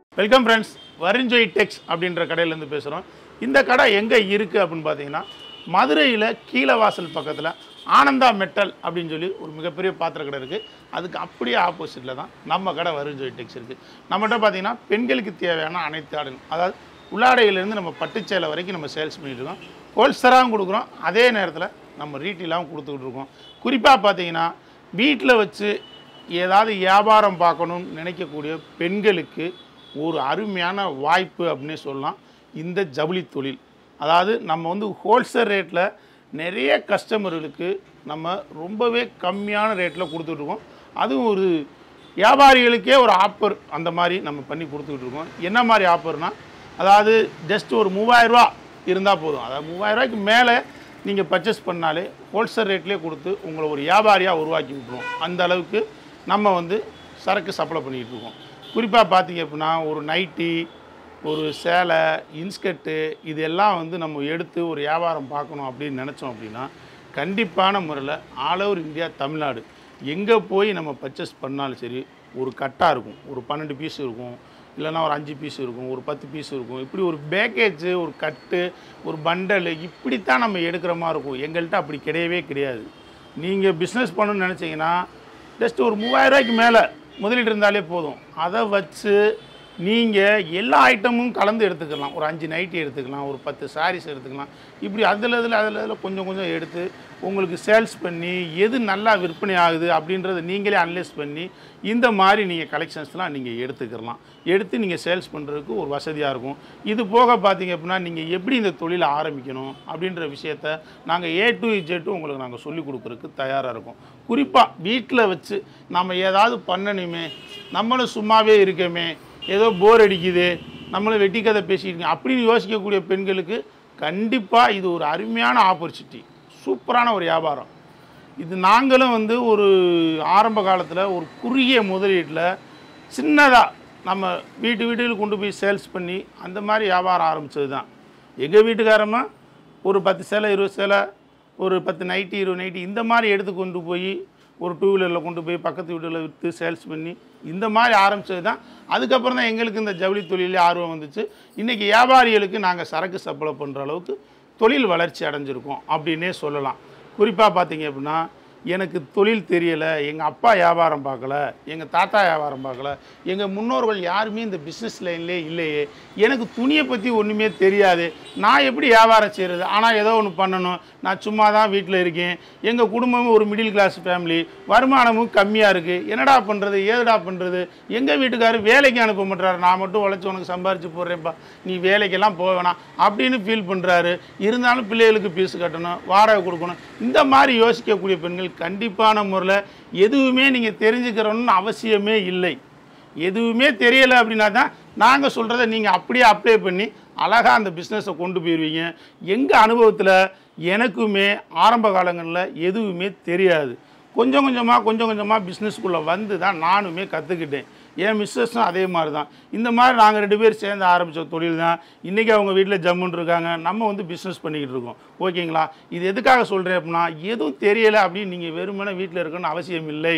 welcome friends வரிஞ்சொய் டெக்ஸ் அப்படின்ற கடையிலேருந்து பேசுகிறோம் இந்த கடை எங்கே இருக்குது அப்படின்னு பார்த்தீங்கன்னா மதுரையில் கீழவாசல் பக்கத்தில் ஆனந்தா மெட்டல் அப்படின்னு சொல்லி ஒரு மிகப்பெரிய பாத்திர கடை இருக்குது அதுக்கு அப்படியே ஆப்போசிட்டில் தான் நம்ம கடை வரிஞ்சொய் டெக்ஸ் இருக்குது நம்மகிட்ட பார்த்தீங்கன்னா பெண்களுக்கு தேவையான அனைத்து ஆடைகள் அதாவது உள்ளாடையிலேருந்து நம்ம பட்டுச்சேலை வரைக்கும் நம்ம சேல்ஸ் பண்ணிட்டு இருக்கோம் ஹோல்சராகவும் கொடுக்குறோம் அதே நேரத்தில் நம்ம ரீட்டெயிலாகவும் கொடுத்துக்கிட்டு இருக்கோம் குறிப்பாக பார்த்தீங்கன்னா வீட்டில் வச்சு ஏதாவது வியாபாரம் பார்க்கணும்னு நினைக்கக்கூடிய பெண்களுக்கு ஒரு அருமையான வாய்ப்பு அப்படின்னே சொல்லலாம் இந்த ஜவுளி தொழில் அதாவது நம்ம வந்து ஹோல்சேல் ரேட்டில் நிறைய கஸ்டமர்களுக்கு நம்ம ரொம்பவே கம்மியான ரேட்டில் கொடுத்துட்ருக்கோம் அதுவும் ஒரு வியாபாரிகளுக்கே ஒரு ஆஃபர் அந்த மாதிரி நம்ம பண்ணி கொடுத்துக்கிட்டு இருக்கோம் என்ன மாதிரி ஆஃபர்னால் அதாவது ஜஸ்ட் ஒரு மூவாயிரரூவா இருந்தால் போதும் அதாவது மூவாயிரரூவாய்க்கு மேலே நீங்கள் பர்ச்சேஸ் பண்ணாலே ஹோல்சேல் ரேட்லேயே கொடுத்து உங்களை ஒரு வியாபாரியாக உருவாக்கி விட்ருவோம் அந்த அளவுக்கு நம்ம வந்து சரக்கு சப்ளை பண்ணிக்கிட்டு இருக்கோம் குறிப்பாக பார்த்தீங்க அப்படின்னா ஒரு நைட்டி ஒரு சேலை இன்ஸ்கர்ட்டு இது எல்லாம் வந்து நம்ம எடுத்து ஒரு வியாபாரம் பார்க்கணும் அப்படின்னு நினச்சோம் அப்படின்னா கண்டிப்பான முறையில் ஆல் ஓவர் இந்தியா தமிழ்நாடு எங்கே போய் நம்ம பர்ச்சேஸ் பண்ணாலும் சரி ஒரு கட்டாக இருக்கும் ஒரு பன்னெண்டு பீஸ் இருக்கும் இல்லைன்னா ஒரு அஞ்சு பீஸ் இருக்கும் ஒரு பத்து பீஸ் இருக்கும் இப்படி ஒரு பேக்கேஜு ஒரு கட்டு ஒரு பண்டல் இப்படித்தான் நம்ம எடுக்கிற மாதிரி இருக்கும் எங்கள்கிட்ட அப்படி கிடையவே கிடையாது நீங்கள் பிஸ்னஸ் பண்ணணும்னு நினச்சிங்கன்னா ஜஸ்ட் ஒரு மூவாயிரரூவாய்க்கு மேலே முதலீடு இருந்தாலே போதும் அதை வச்சு நீங்கள் எல்லா ஐட்டமும் கலந்து எடுத்துக்கலாம் ஒரு அஞ்சு நைட்டி எடுத்துக்கலாம் ஒரு பத்து சாரீஸ் எடுத்துக்கலாம் இப்படி அதில் இதில் அதில் இதில் கொஞ்சம் கொஞ்சம் எடுத்து உங்களுக்கு சேல்ஸ் பண்ணி எது நல்லா விற்பனை ஆகுது அப்படின்றத நீங்களே அனலைஸ் பண்ணி இந்த மாதிரி நீங்கள் கலெக்ஷன்ஸ்லாம் நீங்கள் எடுத்துக்கலாம் எடுத்து நீங்கள் சேல்ஸ் பண்ணுறதுக்கு ஒரு வசதியாக இருக்கும் இது போக பார்த்தீங்க அப்படின்னா நீங்கள் எப்படி இந்த தொழிலை ஆரம்பிக்கணும் அப்படின்ற விஷயத்த நாங்கள் ஏ டு இஜெட்டு உங்களுக்கு நாங்கள் சொல்லிக் கொடுக்குறதுக்கு தயாராக இருக்கோம் குறிப்பாக வீட்டில் வச்சு நம்ம ஏதாவது பண்ணணுமே நம்மளும் சும்மாவே இருக்கமே ஏதோ போர் அடிக்குது நம்மளும் வெட்டி கதை பேசிட்டு இருக்கோம் அப்படின்னு யோசிக்கக்கூடிய பெண்களுக்கு கண்டிப்பாக இது ஒரு அருமையான ஆப்பர்ச்சுனிட்டி சூப்பரான ஒரு வியாபாரம் இது நாங்களும் வந்து ஒரு ஆரம்ப காலத்தில் ஒரு குறுகிய முதலீட்டில் சின்னதாக நம்ம வீட்டு வீட்டுக்கு கொண்டு போய் சேல்ஸ் பண்ணி அந்த மாதிரி வியாபாரம் ஆரம்பித்தது தான் எங்கள் வீட்டுக்காரமா ஒரு பத்து சேலை இருபது சேலை ஒரு பத்து நைட்டி இருபது நைட்டி இந்த மாதிரி எடுத்து கொண்டு போய் ஒரு டூ வீலரில் கொண்டு போய் பக்கத்து வீட்டில் விற்று சேல்ஸ் பண்ணி இந்த மாதிரி ஆரம்பித்தது தான் அதுக்கப்புறம் தான் எங்களுக்கு இந்த ஜவுளி தொழிலே ஆர்வம் வந்துச்சு இன்றைக்கி வியாபாரிகளுக்கு நாங்கள் சரக்கு சப்ளை பண்ணுற அளவுக்கு தொழில் வளர்ச்சி அடைஞ்சிருக்கோம் அப்படின்னே சொல்லலாம் குறிப்பாக பார்த்தீங்க அப்படின்னா எனக்கு தொழில் தெரியலை எங்கள் அப்பா வியாபாரம் பார்க்கல எங்கள் தாத்தா வியாபாரம் பார்க்கல எங்கள் முன்னோர்கள் யாருமே இந்த பிஸ்னஸ் லைன்லேயே இல்லையே எனக்கு துணியை பற்றி ஒன்றுமே தெரியாது நான் எப்படி வியாபாரம் செய்கிறது ஆனால் ஏதோ ஒன்று பண்ணணும் நான் சும்மா தான் வீட்டில் இருக்கேன் எங்கள் குடும்பமும் ஒரு மிடில் கிளாஸ் ஃபேமிலி வருமானமும் கம்மியாக இருக்குது என்னடா பண்ணுறது ஏதுடா பண்ணுறது எங்கள் வீட்டுக்காரர் வேலைக்கு அனுப்ப மாட்டாரு நான் மட்டும் உழைச்சி உனக்கு சம்பாரிச்சு போடுறேன்ப்பா நீ வேலைக்கெல்லாம் போக வேணாம் அப்படின்னு ஃபீல் பண்ணுறாரு இருந்தாலும் பிள்ளைகளுக்கு ஃபீஸ் கட்டணும் வாடகை கொடுக்கணும் இந்த மாதிரி யோசிக்கக்கூடிய பெண்கள் கண்டிப்பான முறையில் எதுவுமே நீங்கள் தெரிஞ்சுக்கிறோன்னு அவசியமே இல்லை எதுவுமே தெரியலை அப்படின்னா தான் நாங்கள் சொல்கிறத நீங்கள் அப்படியே அப்ளை பண்ணி அழகாக அந்த பிஸ்னஸை கொண்டு போயிடுவீங்க எங்கள் அனுபவத்தில் எனக்குமே ஆரம்ப காலங்களில் எதுவுமே தெரியாது கொஞ்சம் கொஞ்சமாக கொஞ்சம் கொஞ்சமாக பிஸ்னஸ்க்குள்ளே வந்து தான் நானுமே கற்றுக்கிட்டேன் என் மிஸ்ஸஸும் அதே மாதிரி தான் இந்த மாதிரி நாங்கள் ரெண்டு பேர் சேர்ந்து ஆரம்பித்த தொழில் தான் இன்றைக்கி அவங்க வீட்டில் ஜம்முன்னு இருக்காங்க நம்ம வந்து பிஸ்னஸ் பண்ணிக்கிட்டு இருக்கோம் ஓகேங்களா இது எதுக்காக சொல்கிறேன் அப்படின்னா எதுவும் தெரியலை அப்படின்னு நீங்கள் வெறுமனே வீட்டில் இருக்கணும்னு அவசியம் இல்லை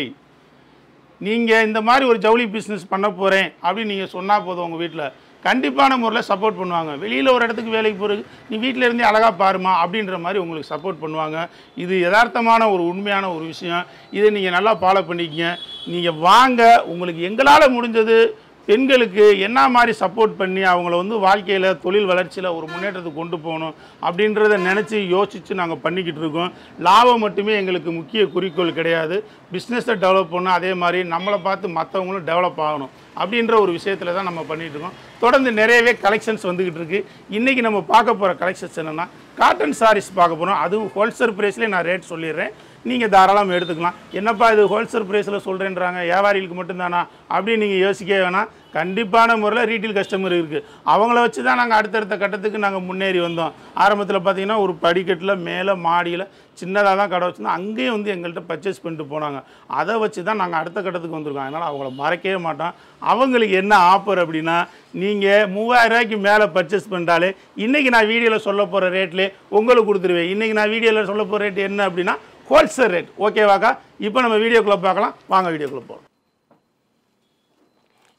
நீங்கள் இந்த மாதிரி ஒரு ஜவுளி பிஸ்னஸ் பண்ண போகிறேன் அப்படின்னு நீங்கள் சொன்னால் போதும் உங்கள் வீட்டில் கண்டிப்பான முறையில் சப்போர்ட் பண்ணுவாங்க வெளியில் ஒரு இடத்துக்கு வேலைக்கு போகிறது நீ வீட்டில் இருந்தே அழகாக பாருமா அப்படின்ற மாதிரி உங்களுக்கு சப்போர்ட் பண்ணுவாங்க இது யதார்த்தமான ஒரு உண்மையான ஒரு விஷயம் இதை நீங்கள் நல்லா ஃபாலோ பண்ணிக்கங்க நீங்கள் வாங்க உங்களுக்கு எங்களால் முடிஞ்சது பெண்களுக்கு என்ன மாதிரி சப்போர்ட் பண்ணி அவங்கள வந்து வாழ்க்கையில் தொழில் வளர்ச்சியில் ஒரு முன்னேற்றத்துக்கு கொண்டு போகணும் அப்படின்றத நினச்சி யோசித்து நாங்கள் பண்ணிக்கிட்டு இருக்கோம் லாபம் மட்டுமே எங்களுக்கு முக்கிய குறிக்கோள் கிடையாது பிஸ்னஸை டெவலப் பண்ணணும் அதே மாதிரி நம்மளை பார்த்து மற்றவங்களும் டெவலப் ஆகணும் அப்படின்ற ஒரு விஷயத்தில் தான் நம்ம பண்ணிகிட்டு இருக்கோம் தொடர்ந்து நிறையவே கலெக்ஷன்ஸ் வந்துக்கிட்டு இருக்கு இன்றைக்கி நம்ம பார்க்க போகிற கலெக்ஷன்ஸ் என்னென்னா காட்டன் சாரீஸ் பார்க்க போகிறோம் அதுவும் ஹோல்சேல் ப்ரைஸ்லேயே நான் ரேட் சொல்லிடுறேன் நீங்கள் தாராளமாக எடுத்துக்கலாம் என்னப்பா இது ஹோல்சேல் ப்ரைஸில் சொல்கிறேன்றாங்க வியாபாரிகளுக்கு மட்டும்தானா அப்படின்னு நீங்கள் யோசிக்க வேணாம் கண்டிப்பான முறையில் ரீட்டைல் கஸ்டமர் இருக்குது அவங்கள வச்சு தான் நாங்கள் அடுத்தடுத்த கட்டத்துக்கு நாங்கள் முன்னேறி வந்தோம் ஆரம்பத்தில் பார்த்தீங்கன்னா ஒரு படிக்கட்டில் மேலே மாடியில் சின்னதாக தான் கடை வச்சுருந்தோம் அங்கேயும் வந்து எங்கள்கிட்ட பர்ச்சேஸ் பண்ணிட்டு போனாங்க அதை வச்சு தான் நாங்கள் அடுத்த கட்டத்துக்கு வந்திருக்கோம் அதனால் அவங்கள மறக்கவே மாட்டோம் அவங்களுக்கு என்ன ஆஃபர் அப்படின்னா நீங்கள் மூவாயிரம் ரூபாய்க்கு மேலே பர்ச்சேஸ் பண்ணிட்டாலே இன்றைக்கி நான் வீடியோவில் சொல்ல போகிற ரேட்லேயே உங்களுக்கு கொடுத்துருவேன் இன்றைக்கி நான் வீடியோவில் சொல்ல போகிற ரேட் என்ன அப்படின்னா ஹோல்சேல் ரேட் ஓகேவாக்கா இப்போ நம்ம வீடியோக்குள்ளே பார்க்கலாம் வாங்க வீடியோக்குள்ளே போகலாம்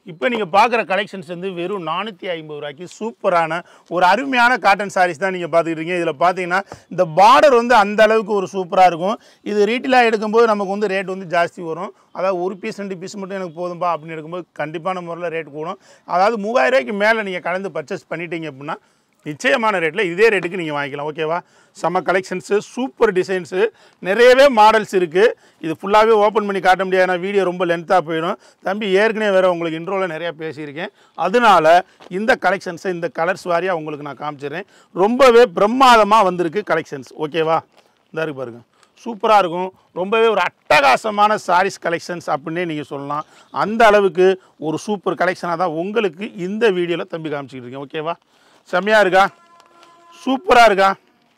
இப்போ நீங்கள் பார்க்குற கலெக்ஷன்ஸ் வந்து வெறும் நானூற்றி ஐம்பது ரூபாய்க்கு சூப்பரான ஒரு அருமையான காட்டன் சாரீஸ் தான் நீங்கள் பார்த்துக்கிட்டு இதில் பார்த்தீங்கன்னா இந்த பார்டர் வந்து அந்த அளவுக்கு ஒரு சூப்பராக இருக்கும் இது ரீட்டெயிலாக எடுக்கும்போது நமக்கு வந்து ரேட் வந்து ஜாஸ்தி வரும் அதாவது ஒரு பீஸ் ரெண்டு பீஸ் மட்டும் எனக்கு போதும்பா அப்படின்னு எடுக்கும்போது கண்டிப்பான முறையில் ரேட் கூடும் அதாவது மூவாயிரம் ரூபாய்க்கு மேலே நீங்கள் கலந்து பர்ச்சேஸ் பண்ணிட்டீங்க அப்படின்னா நிச்சயமான ரேட்டில் இதே ரேட்டுக்கு நீங்கள் வாங்கிக்கலாம் ஓகேவா செம்ம கலெக்ஷன்ஸு சூப்பர் டிசைன்ஸு நிறையவே மாடல்ஸ் இருக்குது இது ஃபுல்லாகவே ஓப்பன் பண்ணி காட்ட முடியாது ஏன்னா வீடியோ ரொம்ப லென்த்தாக போயிடும் தம்பி ஏற்கனவே வேறு உங்களுக்கு இன்ட்ரோவில் நிறையா பேசியிருக்கேன் அதனால இந்த கலெக்ஷன்ஸை இந்த கலர்ஸ் வாரியாக உங்களுக்கு நான் காமிச்சிடுறேன் ரொம்பவே பிரமாதமாக வந்திருக்கு கலெக்ஷன்ஸ் ஓகேவா இந்த இருக்கு பாருங்க சூப்பராக இருக்கும் ரொம்பவே ஒரு அட்டகாசமான சாரீஸ் கலெக்ஷன்ஸ் அப்படின்னே நீங்கள் சொல்லலாம் அந்த அளவுக்கு ஒரு சூப்பர் கலெக்ஷனாக தான் உங்களுக்கு இந்த வீடியோவில் தம்பி காமிச்சிக்கிட்டு இருக்கேன் ஓகேவா செம்மையாக இருக்கா சூப்பராக இருக்கா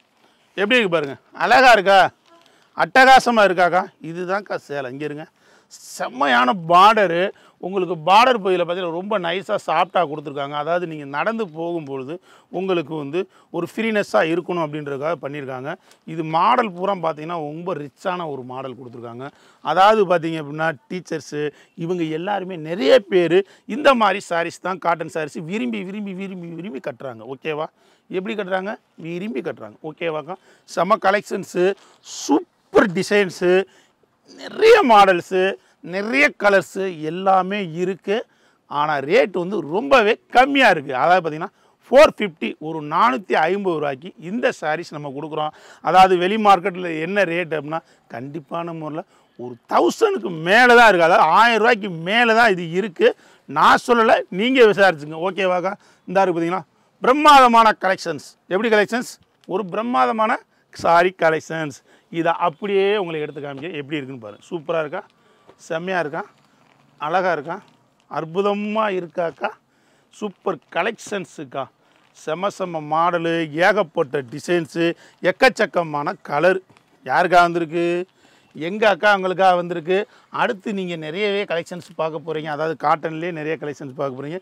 எப்படி இருக்கு பாருங்க அழகா இருக்கா அட்டகாசமாக இருக்காக்கா இதுதான்க்கா சேலை இங்கே இருங்க செம்மையான பார்டரு உங்களுக்கு பார்டர் பகுதியில் பார்த்தீங்கன்னா ரொம்ப நைஸாக சாஃப்டாக கொடுத்துருக்காங்க அதாவது நீங்கள் நடந்து போகும்பொழுது உங்களுக்கு வந்து ஒரு ஃப்ரீனஸ்ஸாக இருக்கணும் அப்படின்றதுக்காக பண்ணியிருக்காங்க இது மாடல் பூரா பார்த்தீங்கன்னா ரொம்ப ரிச்சான ஒரு மாடல் கொடுத்துருக்காங்க அதாவது பார்த்தீங்க அப்படின்னா டீச்சர்ஸு இவங்க எல்லாருமே நிறைய பேர் இந்த மாதிரி சாரீஸ் தான் காட்டன் சாரீஸ் விரும்பி விரும்பி விரும்பி விரும்பி கட்டுறாங்க ஓகேவா எப்படி கட்டுறாங்க விரும்பி கட்டுறாங்க ஓகேவாக்கா செம கலெக்ஷன்ஸு சூப்பர் டிசைன்ஸு நிறைய மாடல்ஸு நிறைய கலர்ஸு எல்லாமே இருக்குது ஆனால் ரேட் வந்து ரொம்பவே கம்மியாக இருக்குது அதாவது பார்த்திங்கன்னா ஃபோர் ஃபிஃப்டி ஒரு நானூற்றி ஐம்பது ரூபாய்க்கு இந்த சாரீஸ் நம்ம கொடுக்குறோம் அதாவது வெளி மார்க்கெட்டில் என்ன ரேட் அப்படின்னா கண்டிப்பான முறையில் ஒரு தௌசண்ட்க்கு மேலே தான் இருக்குது அதாவது ஆயிரம் ரூபாய்க்கு மேலே தான் இது இருக்குது நான் சொல்லலை நீங்கள் விசாரிச்சுங்க ஓகேவாக்கா இந்த இருக்கு பார்த்தீங்கன்னா பிரம்மாதமான கலெக்ஷன்ஸ் எப்படி கலெக்ஷன்ஸ் ஒரு பிரம்மாதமான சாரி கலெக்ஷன்ஸ் இதை அப்படியே உங்களுக்கு எடுத்து காமிக்க எப்படி இருக்குன்னு பாருங்கள் சூப்பராக இருக்கா செம்மையாக இருக்கா அழகாக இருக்கா அற்புதமாக இருக்காக்கா சூப்பர் கலெக்ஷன்ஸுக்கா செம செம மாடலு ஏகப்பட்ட டிசைன்ஸு எக்கச்சக்கமான கலர் யாருக்கா வந்திருக்கு எங்கள் அக்கா அவங்களுக்காக வந்திருக்கு அடுத்து நீங்கள் நிறையவே கலெக்ஷன்ஸ் பார்க்க போகிறீங்க அதாவது காட்டன்லேயே நிறைய கலெக்ஷன்ஸ் பார்க்க போகிறீங்க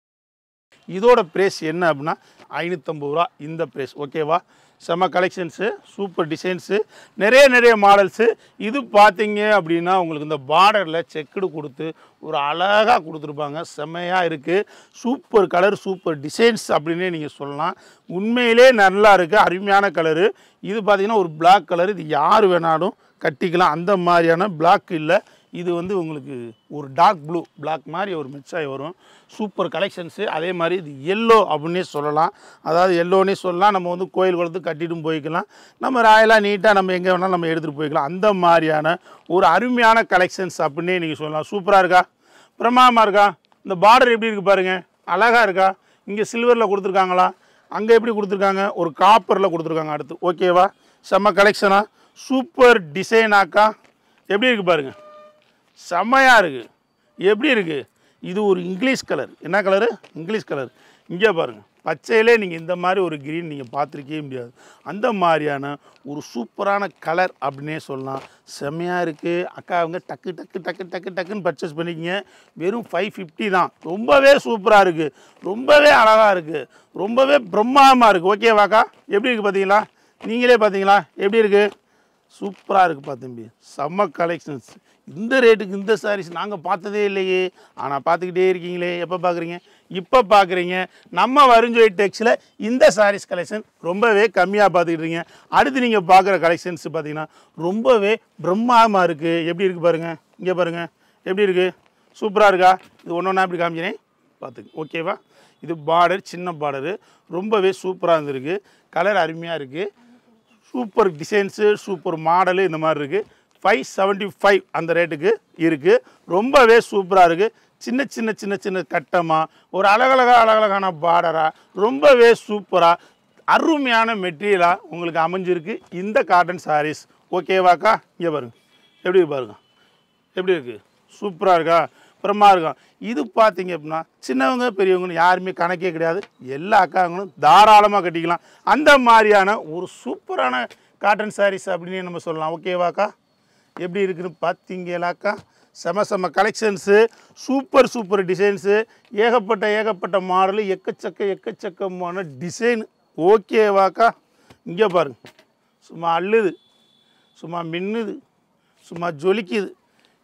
இதோட ப்ரைஸ் என்ன அப்படின்னா ஐநூற்றம்பது ரூபா இந்த ப்ரைஸ் ஓகேவா செம்ம கலெக்ஷன்ஸு சூப்பர் டிசைன்ஸு நிறைய நிறைய மாடல்ஸு இது பார்த்தீங்க அப்படின்னா உங்களுக்கு இந்த பார்டரில் செக்குடு கொடுத்து ஒரு அழகாக கொடுத்துருப்பாங்க செம்மையாக இருக்குது சூப்பர் கலர் சூப்பர் டிசைன்ஸ் அப்படின்னே நீங்கள் சொல்லலாம் உண்மையிலே நல்லா இருக்குது அருமையான கலரு இது பார்த்தீங்கன்னா ஒரு Black கலர் இது யார் வேணாலும் கட்டிக்கலாம் அந்த மாதிரியான Black இல்லை இது வந்து உங்களுக்கு ஒரு டார்க் ப்ளூ Black மாதிரி ஒரு மிக்ஸ் ஆகி வரும் சூப்பர் கலெக்ஷன்ஸு அதே மாதிரி இது எல்லோ அப்படின்னே சொல்லலாம் அதாவது எல்லோன்னே சொல்லலாம் நம்ம வந்து கோயில் குளத்துக்கு கட்டிட்டும் போய்க்கலாம் நம்ம ராயலாக நீட்டாக நம்ம எங்கே வேணாலும் நம்ம எடுத்துகிட்டு போய்க்கலாம் அந்த மாதிரியான ஒரு அருமையான கலெக்ஷன்ஸ் அப்படின்னே நீங்கள் சொல்லலாம் சூப்பராக இருக்கா பிரமாதமாக இருக்கா இந்த பார்டர் எப்படி இருக்குது பாருங்கள் அழகாக இருக்கா இங்கே சில்வரில் கொடுத்துருக்காங்களா அங்கே எப்படி கொடுத்துருக்காங்க ஒரு காப்பரில் கொடுத்துருக்காங்க அடுத்து ஓகேவா செம்ம கலெக்ஷனா சூப்பர் டிசைனாக்கா எப்படி இருக்குது பாருங்கள் செம்மையாக இருக்குது எப்படி இருக்குது இது ஒரு இங்கிலீஷ் கலர் என்ன கலரு இங்கிலீஷ் கலர் இங்கே பாருங்கள் பச்சையிலே நீங்கள் இந்த மாதிரி ஒரு கிரீன் நீங்கள் பார்த்துருக்கவே முடியாது அந்த மாதிரியான ஒரு சூப்பரான கலர் அப்படின்னே சொல்லலாம் செம்மையாக இருக்குது அக்கா அவங்க டக்கு டக்கு டக்கு டக்கு டக்குன்னு பர்ச்சேஸ் பண்ணிக்கிங்க வெறும் ஃபைவ் ஃபிஃப்டி தான் ரொம்பவே சூப்பராக இருக்குது ரொம்பவே அழகாக இருக்குது ரொம்பவே பிரம்மாண்டமாக இருக்குது ஓகேவாக்கா எப்படி இருக்குது பார்த்தீங்களா நீங்களே பார்த்தீங்களா எப்படி இருக்குது சூப்பராக இருக்குப்பா தம்பி செம்ம கலெக்ஷன்ஸ் இந்த ரேட்டுக்கு இந்த சாரீஸ் நாங்கள் பார்த்ததே இல்லையே ஆனால் பார்த்துக்கிட்டே இருக்கீங்களே எப்போ பார்க்குறீங்க இப்போ பார்க்குறீங்க நம்ம வருஞ்சோய் டெக்ஸில் இந்த சாரீஸ் கலெக்ஷன் ரொம்பவே கம்மியாக பார்த்துக்கிட்டு இருக்கீங்க அடுத்து நீங்கள் பார்க்குற கலெக்ஷன்ஸ் பார்த்தீங்கன்னா ரொம்பவே பிரம்மாண்டமாக இருக்குது எப்படி இருக்குது பாருங்கள் இங்கே பாருங்கள் எப்படி இருக்குது சூப்பராக இருக்கா இது ஒன்று ஒன்றா எப்படி காமிக்கிறேன் பார்த்துக்கு ஓகேவா இது பார்டர் சின்ன பார்டரு ரொம்பவே சூப்பராக இருந்திருக்கு கலர் அருமையாக இருக்குது சூப்பர் டிசைன்ஸு சூப்பர் மாடலு இந்த மாதிரி இருக்குது ஃபைவ் செவன்ட்டி ஃபைவ் அந்த ரேட்டுக்கு இருக்குது ரொம்பவே சூப்பராக இருக்குது சின்ன சின்ன சின்ன சின்ன கட்டமாக ஒரு அழகழகா அழகழகான பார்டராக ரொம்பவே சூப்பராக அருமையான மெட்டீரியலாக உங்களுக்கு அமைஞ்சிருக்கு இந்த காட்டன் சாரீஸ் ஓகேவாக்கா இங்கே பாருங்க எப்படி இருக்கு பாருங்க எப்படி இருக்குது சூப்பராக இருக்கா பிரமா இருக்கும் இது பார்த்தீங்க அப்படின்னா சின்னவங்க பெரியவங்கன்னு யாருமே கணக்கே கிடையாது எல்லா அக்காங்களும் தாராளமாக கட்டிக்கலாம் அந்த மாதிரியான ஒரு சூப்பரான காட்டன் சாரீஸ் அப்படின்னு நம்ம சொல்லலாம் ஓகேவாக்கா எப்படி இருக்குன்னு பார்த்தீங்களாக்கா செம செம கலெக்ஷன்ஸு சூப்பர் சூப்பர் டிசைன்ஸு ஏகப்பட்ட ஏகப்பட்ட மாடலு எக்கச்சக்க எக்கச்சக்கமான டிசைன் ஓகேவாக்கா இங்கே பாருங்க சும்மா அள்ளுது சும்மா மின்னுது சும்மா ஜொலிக்குது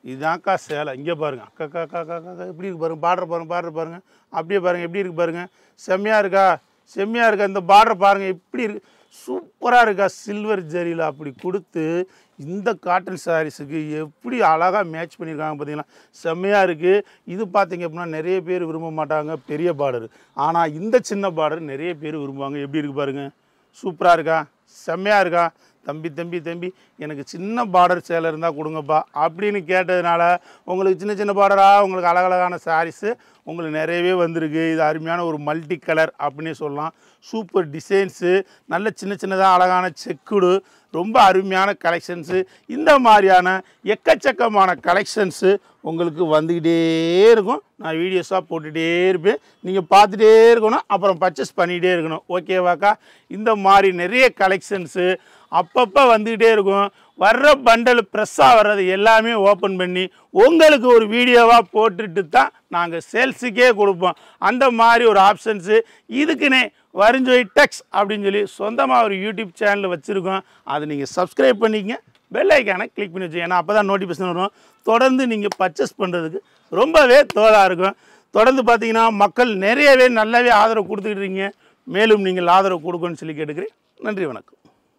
இதான்க்கா சேலை இங்கே பாருங்க அக்கா அக்கா அக்கா அக்கா அக்கா எப்படி இருக்கு பாருங்க பார்டர் பாருங்க பார்டர் பாருங்க அப்படியே பாருங்க எப்படி இருக்கு பாருங்க செம்மையாக இருக்கா செம்மையாக இருக்கா இந்த பார்டர் பாருங்க எப்படி இருக்கு சூப்பராக இருக்கா சில்வர் ஜரியில் அப்படி கொடுத்து இந்த காட்டன் சாரீஸுக்கு எப்படி அழகாக மேட்ச் பண்ணியிருக்காங்க பார்த்தீங்களா செம்மையாக இருக்குது இது பார்த்தீங்க அப்படின்னா நிறைய பேர் விரும்ப மாட்டாங்க பெரிய பார்டர் ஆனால் இந்த சின்ன பார்டர் நிறைய பேர் விரும்புவாங்க எப்படி இருக்கு பாருங்க சூப்பராக இருக்கா செம்மையாக இருக்கா தம்பி தம்பி தம்பி எனக்கு சின்ன பார்டர் சேலை இருந்தால் கொடுங்கப்பா அப்படின்னு கேட்டதுனால உங்களுக்கு சின்ன சின்ன பார்டராக உங்களுக்கு அழகழகான சாரீஸு உங்களுக்கு நிறையவே வந்திருக்கு இது அருமையான ஒரு மல்டி கலர் அப்படின்னே சொல்லலாம் சூப்பர் டிசைன்ஸு நல்ல சின்ன சின்னதாக அழகான செக்குடு ரொம்ப அருமையான கலெக்ஷன்ஸு இந்த மாதிரியான எக்கச்சக்கமான கலெக்ஷன்ஸு உங்களுக்கு வந்துக்கிட்டே இருக்கும் நான் வீடியோஸாக போட்டுகிட்டே இருப்பேன் நீங்கள் பார்த்துட்டே இருக்கணும் அப்புறம் பர்ச்சேஸ் பண்ணிகிட்டே இருக்கணும் ஓகேவாக்கா இந்த மாதிரி நிறைய கலெக்ஷன்ஸு அப்பப்போ வந்துக்கிட்டே இருக்கும் வர்ற பண்டல் ப்ரெஸ்ஸாக வர்றது எல்லாமே ஓப்பன் பண்ணி உங்களுக்கு ஒரு வீடியோவாக போட்டுட்டு தான் நாங்கள் சேல்ஸுக்கே கொடுப்போம் அந்த மாதிரி ஒரு ஆப்ஷன்ஸு இதுக்குன்னே வரிஞ்சொய் டெக்ஸ் அப்படின்னு சொல்லி சொந்தமாக ஒரு யூடியூப் சேனல் வச்சுருக்கோம் அதை நீங்கள் சப்ஸ்கிரைப் பண்ணிக்கங்க பெல் ஐக்கானை கிளிக் பண்ணி வச்சுங்க ஏன்னா அப்போ தான் நோட்டிஃபிகேஷன் வரும் தொடர்ந்து நீங்கள் பர்ச்சேஸ் பண்ணுறதுக்கு ரொம்பவே தோதாக இருக்கும் தொடர்ந்து பார்த்தீங்கன்னா மக்கள் நிறையவே நல்லாவே ஆதரவு கொடுத்துக்கிட்டு இருக்கீங்க மேலும் நீங்கள் ஆதரவு கொடுக்கணும்னு சொல்லி கேட்டுக்கிறேன் நன்றி வணக்கம்